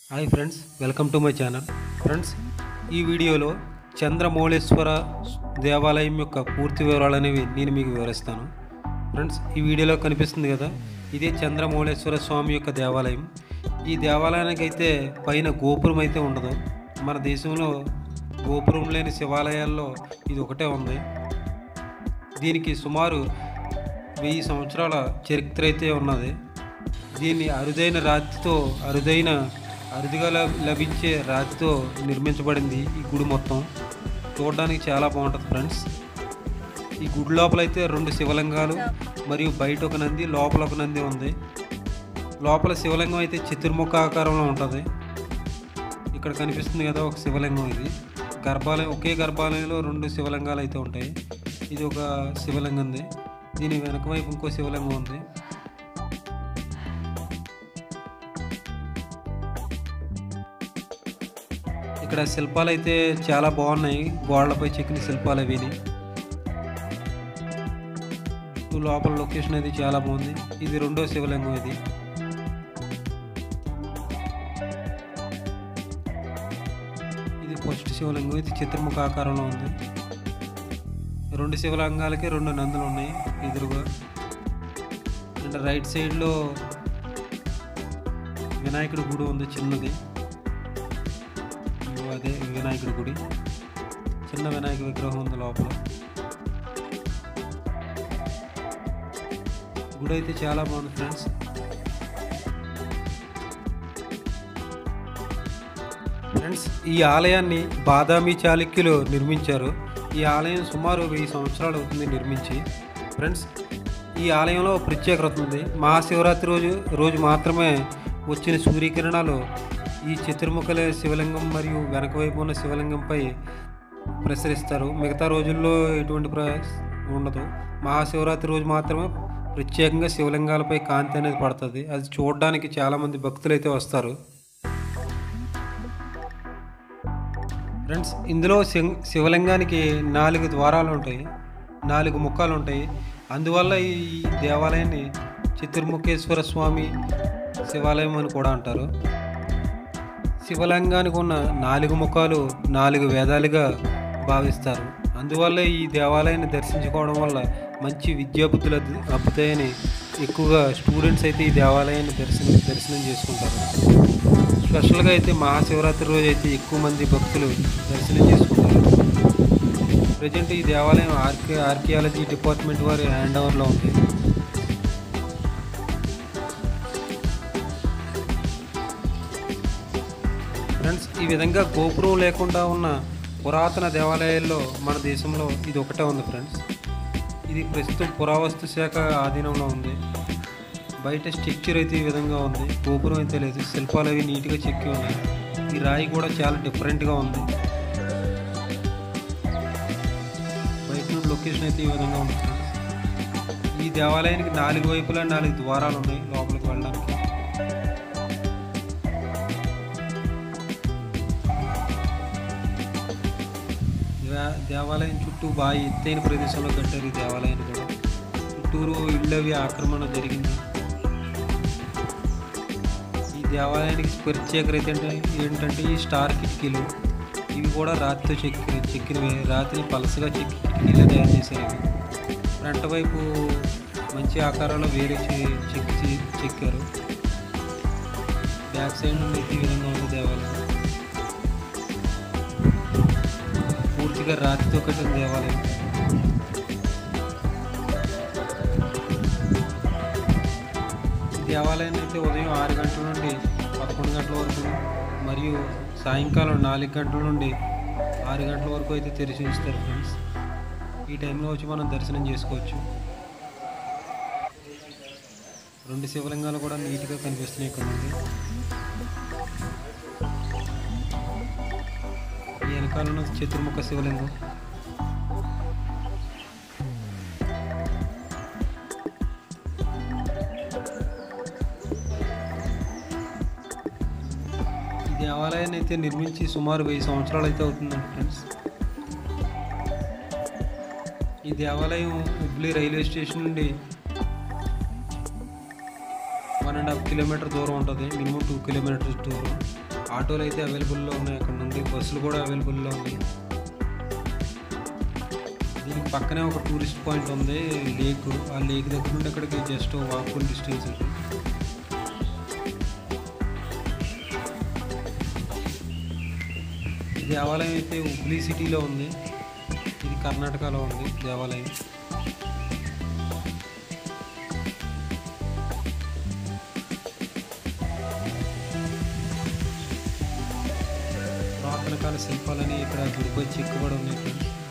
hi friends welcome to my channel friends ఈ వీడియోలో చంద్రమౌళేశ్వర దేవాలయం యొక్క పూర్తి వివరాలు అనేవి నేను మీకు వివరిస్తాను ఫ్రెండ్స్ ఈ వీడియోలో కనిపిస్తుంది కదా ఇదే చంద్రమౌళేశ్వర స్వామి యొక్క దేవాలయం ఈ దేవాలయానికి అయితే పైన గోపురం అయితే ఉండదు మన దేశంలో గోపురం లేని శివాలయాల్లో ఇది ఒకటే ఉంది దీనికి సుమారు వెయ్యి సంవత్సరాల చరిత్ర అయితే ఉన్నది దీన్ని అరుదైన రాతితో అరుదైన అరుదుగా లభ- లభించే రాతితో నిర్మించబడింది ఈ గుడి మొత్తం చూడడానికి చాలా బాగుంటుంది ఫ్రెండ్స్ ఈ గుడి లోపల అయితే రెండు శివలింగాలు మరియు బయట ఒక నంది లోపల ఒక నంది ఉంది లోపల శివలింగం అయితే చతుర్ముఖ ఆకారంలో ఉంటుంది ఇక్కడ కనిపిస్తుంది కదా ఒక శివలింగం ఇది గర్భాలయం ఒకే గర్భాలయంలో రెండు శివలింగాలు అయితే ఉంటాయి ఇది ఒక శివలింగం ఉంది దీని వెనక వైపు ఇంకో శివలింగం ఉంది ఇక్కడ శిల్పాలు అయితే చాలా బాగున్నాయి గోడలపై చెక్కిన శిల్పాలు అవిని ఈ లోపల లొకేషన్ అయితే చాలా బాగుంది ఇది రెండో శివలింగం ఇది ఇది ఫస్ట్ శివలింగం ఇది చిత్రముఖ ఆకారంలో ఉంది రెండు శివలింగాలకి రెండు నందులు ఉన్నాయి ఎదురుగా అండ్ రైట్ సైడ్లో వినాయకుడి గుడి ఉంది చిన్నది ఇదిగో అదే వినాయకుడి గుడి చిన్న వినాయక విగ్రహం ఉంది లోపల గుడి అయితే చాలా బాగుంది ఫ్రెండ్స్ ఫ్రెండ్స్ ఈ ఆలయాన్ని బాదామి చాళుక్యులు నిర్మించారు ఈ ఆలయం సుమారు వెయ్యి సంవత్సరాలు అవుతుంది నిర్మించి ఫ్రెండ్స్ ఈ ఆలయంలో ప్రత్యేకత ఉంది మహాశివరాత్రి రోజు రోజు మాత్రమే వచ్చిన సూర్యకిరణాలు ఈ చతుర్ముఖల శివలింగం మరియు వెనక వైపు ఉన్న శివలింగంపై ప్రసరిస్తారు మిగతా రోజుల్లో ఎటువంటి ప్ర ఉండదు మహాశివరాత్రి రోజు మాత్రమే ప్రత్యేకంగా శివలింగాలపై కాంతి అనేది పడుతుంది అది చూడడానికి చాలామంది భక్తులు అయితే వస్తారు ఫ్రెండ్స్ ఇందులో శివ- శివలింగానికి నాలుగు ద్వారాలు ఉంటాయి నాలుగు ముఖాలు ఉంటాయి అందువల్ల ఈ దేవాలయాన్ని చతుర్ముఖేశ్వర స్వామి శివాలయం అని కూడా అంటారు శివలింగానికి ఉన్న నాలుగు ముఖాలు నాలుగు వేదాలుగా భావిస్తారు అందువల్ల ఈ దేవాలయాన్ని దర్శించుకోవడం వల్ల మంచి విద్యాబుద్ధులు అద్దు- అబ్బుతాయని ఎక్కువగా స్టూడెంట్స్ అయితే ఈ దేవాలయాన్ని దర్శనం దర్శనం చేసుకుంటారు స్పెషల్గా అయితే మహాశివరాత్రి రోజు అయితే ఎక్కువ మంది భక్తులు దర్శనం చేసుకుంటారు ప్రజెంట్ ఈ దేవాలయం ఆర్కి ఆర్కియాలజీ డిపార్ట్మెంట్ వారి హ్యాండ్ ఓవర్లో ఉంది ఫ్రెండ్స్ ఈ విధంగా గోపురం లేకుండా ఉన్న పురాతన దేవాలయాల్లో మన దేశంలో ఇది ఒకటే ఉంది ఫ్రెండ్స్ ఇది ప్రస్తుతం పురావస్తు శాఖ ఆధీనంలో ఉంది బయట స్ట్రక్చర్ అయితే ఈ విధంగా ఉంది గోపురం అయితే లేదు శిల్పాలు అవి నీట్గా చెక్కి ఉన్నాయి ఈ రాయి కూడా చాలా డిఫరెంట్గా ఉంది బయట నుండి లొకేషన్ అయితే ఈ విధంగా ఉంది ఫ్రెండ్స్ ఈ దేవాలయానికి నాలుగు వైపులా నాలుగు ద్వారాలు ఉన్నాయి లోపలికి వెళ్ళడానికి దే- దేవాలయం చుట్టూ బాగా ఎత్తైన ప్రదేశంలో కట్టారు ఈ దేవాలయాన్ని కూడా చుట్టూరు ఇళ్ళు అవి ఆక్రమణ జరిగింది ఈ దేవాలయానికి ప్రత్యేకత ఏంటంటే ఏంటంటే ఈ స్టార్ కిటికీలు ఇవి కూడా రాతితో చెక్కి చెక్కినవి రాతిని పలసగా చెక్కి కిటికీలు తయారు చేశారు ఇవి ఫ్రంట్ వైపు మంచి ఆకారంలో వేరే చె- చెక్కి చెక్కారు బ్యాక్ సైడ్ నుండి అయితే ఈ విధంగా ఉంది దేవాలయం పూర్తిగా రాతితో కట్టిన దేవాలయం ఈ దేవాలయాన్ని అయితే ఉదయం ఆరు గంటల నుండి పదకొండు గంటల వరకు మరియు సాయంకాలం నాలుగు గంటల నుండి ఆరు గంటల వరకు అయితే తెరిచి ఉంచుతారు ఫ్రెండ్స్ ఈ టైంలో వచ్చి మనం దర్శనం చేసుకోవచ్చు రెండు శివలింగాలు కూడా నీట్గా కనిపిస్తున్నాయి ఇక్కడ నుండి ఈ వెనకాల ఉన్న చతుర్ముఖ శివలింగం ఈ దేవాలయాన్ని అయితే నిర్మించి సుమారు వెయ్యి సంవత్సరాలు అయితే అవుతుందండి ఫ్రెండ్స్ ఈ దేవాలయం హుబ్లీ రైల్వే స్టేషన్ నుండి వన్ అండ్ హాఫ్ కిలోమీటర్ దూరం ఉంటుంది మినిమం టూ కిలోమీటర్స్ దూరం ఆటోలు అయితే అవైలబుల్లో ఉన్నాయి అక్కడ నుండి బస్సులు కూడా అవైలబుల్లో ఉన్నాయి దీనికి పక్కనే ఒక టూరిస్ట్ పాయింట్ ఉంది లేక్ ఆ లేక్ దగ్గర నుండి అక్కడికి జస్ట్ వాకబుల్ డిస్టెన్స్ ఇది ఈ దేవాలయం అయితే హుబ్లీ సిటీలో ఉంది ఇది కర్ణాటకలో ఉంది దేవాలయం పురాతన కాల శిల్పాలని ఇక్కడ గుడిపై చెక్కబడి ఉన్నాయి ఫ్రెండ్స్